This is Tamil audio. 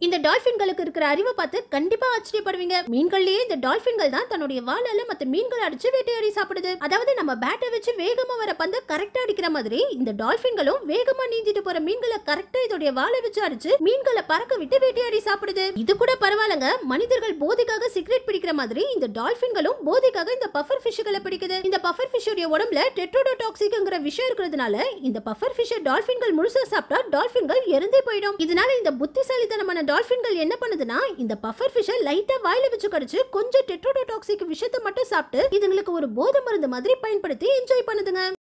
இந்த டால்பின்களுக்கு இருக்கிற அறிவை பார்த்து கண்டிப்பா ஆச்சரியப்படுவீங்க மீன்கள்லயே இந்த டால்பின்கள் தான் தன்னுடைய வாளால மத்த மீன்களை அடிச்சு வேட்டையாடி சாப்பிடுது அதாவது நம்ம பேட்டை வச்சு வேகமா வர பந்த கரெக்டா அடிக்கிற மாதிரி இந்த டால்பின்களும் வேகமா நீந்திட்டு போற மீன்களை கரெக்டா இதோடைய வாளை வச்சு அடிச்சு மீன்களை பறக்க விட்டு வேட்டையாடி சாப்பிடுது இது கூட பரவாயில்லங்க மனிதர்கள் போதைக்காக சிகரெட் பிடிக்கிற மாதிரி இந்த டால்பின்களும் போதைக்காக இந்த பஃபர் ஃபிஷ்களை பிடிக்குது இந்த பஃபர் ஃபிஷ்ஷோட உடம்புல டெட்ரோடோடாக்சிக்ங்கிற விஷயம் இருக்கிறதுனால இந்த பஃபர் ஃபிஷ்ஷை டால்பின்கள் முழுசா சாப்பிட்டா டால்பின்கள் இறந்தே போயிடும் இதனால இந்த புத்திசாலித்தனமான டால்பின்கள் என்ன பண்ணுதுன்னா இந்த பஃபர் ஃபிஷ்ஷை லைட்டா வாயில வச்சு கடிச்சு கொஞ்சம் டெட்ரோடோடாக்சிக் விஷயத்தை மட்டும் சாப்பிட்டு இதுங்களுக்கு ஒரு போதை மருந்து மாதிரி பயன்படுத்தி என்ஜாய் பண்ணுதுங்க